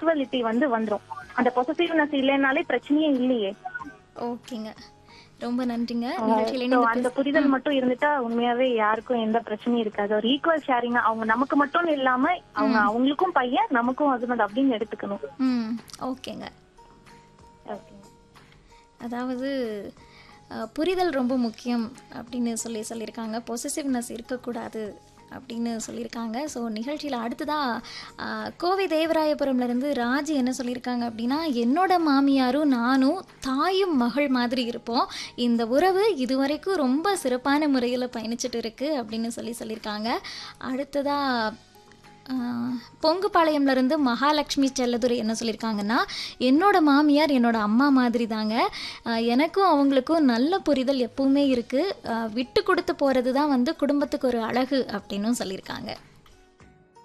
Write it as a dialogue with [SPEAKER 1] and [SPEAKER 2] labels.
[SPEAKER 1] equality வந்து வந்துரும் அந்த பொசசிவ்னஸ் இல்லைனாலே பிரச்சனையே இல்லையே
[SPEAKER 2] ஓகேங்க ரொம்ப நன்றிங்க
[SPEAKER 1] So,
[SPEAKER 2] நிகழ்ச்சியில
[SPEAKER 1] அந்த புரிதல் மட்டும் இருந்துட்டா உண்மையாவே யாருக்கும் எந்த பிரச்சனையும் இருக்காது ஒரு ஈக்குவல் ஷேரிங் அவங்க நமக்கு மட்டும் இல்லாம அவங்க அவங்களுக்கும் பையன் நமக்கும் ஹஸ்பண்ட் அப்படின்னு எடுத்துக்கணும்
[SPEAKER 2] ம் ஓகேங்க அதாவது அஹ், புரிதல் ரொம்ப முக்கியம் அப்படின்னு சொல்லி சொல்லியிருக்காங்க பொசசிவ்னஸ் இருக்கக்கூடாது அப்படின்னு சொல்லியிருக்காங்க ஸோ நிகழ்ச்சியில் அடுத்ததாக கோவை தேவராயபுரம்லேருந்து ராஜி என்ன சொல்லியிருக்காங்க அப்படின்னா என்னோட மாமியாரும் நானும் தாயும் மகள் மாதிரி இருப்போம் இந்த உறவு இதுவரைக்கும் ரொம்ப சிறப்பான முறையில் பயணிச்சுட்டு இருக்கு அப்படின்னு சொல்லி சொல்லியிருக்காங்க அடுத்ததாக ஆஹ், பொங்குபாளையம்ல இருந்து மகாலட்சுமி செல்லதுரை என்ன சொல்லியிருக்காங்கன்னா என்னோட மாமியார் என்னோட அம்மா மாதிரி தாங்க ஆஹ், எனக்கும் அவங்களுக்கும் நல்ல புரிதல் எப்பவுமே இருக்கு ஆஹ், விட்டு கொடுத்து போறது தான் வந்து குடும்பத்துக்கு ஒரு அழகு அப்படின்னும் சொல்லியிருக்காங்க